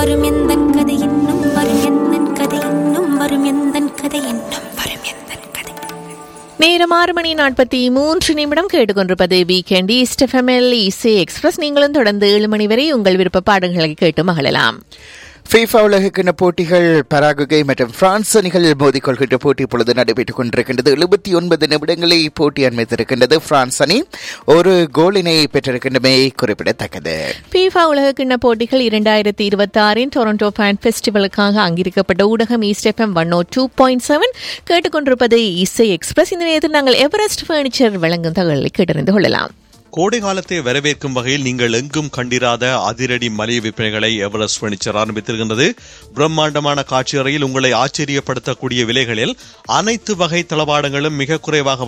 வரும் எந்தன் கதை இன்னும் வரும் எந்தன் கதை இன்னும் வரும் எந்தன் கதை இன்னும் வரும் எந்தன் கதை நேரம் ஆறு மணி நாற்பத்தி மூன்று நிமிடம் கேட்டுக்கொண்டிருப்பது வீக்கெண்ட் ஈஸ்ட் எஃப்எம்எல் இசை எக்ஸ்பிரஸ் நீங்களும் தொடர்ந்து ஏழு மணி வரை உங்கள் விருப்ப பாடல்களை கேட்டு மகிழலாம் ஃபீஃபா உலகக்கிண போட்டிகள் பராகுகை மற்றும் பிரான்ஸ் அணிகள் மோதிக்கொள்கின்ற போட்டி இப்பொழுது நடைபெற்றுக் கொண்டிருக்கின்றது எழுபத்தி ஒன்பது நிமிடங்களை போட்டி அண்மைத்திருக்கின்றது பிரான்ஸ் அணி ஒரு கோலினை பெற்றிருக்கின்றமை குறிப்பிடத்தக்கது ஃபீஃபா உலகக்கிண்ண போட்டிகள் இரண்டாயிரத்தி இருபத்தி ஆறின் டொரண்டோ ஃபேன் ஃபெஸ்டிவலுக்காக அங்கிருக்கப்பட்ட ஊடகம் East FM one O two point seven கேட்டுக்கொண்டிருப்பது இசை எக்ஸ்பிரஸ் இந்த நேரத்தில் நாங்கள் எவரெஸ்ட் ஃபர்னிச்சர் வழங்கும் தகவலை கேட்டறிந்து கொள்ளலாம் கோடை காலத்தை வரவேற்கும் வகையில் நீங்கள் எங்கும் கண்டிராத அதிரடி மலிய விற்பனைகளை எவரெஸ்ட் பர்னிச்சர் ஆரம்பித்திருக்கின்றது பிரம்மாண்டமான காட்சி அறையில் உங்களை ஆச்சரியப்படுத்தக்கூடிய விலைகளில் அனைத்து வகை தளவாடங்களும் மிக குறைவாக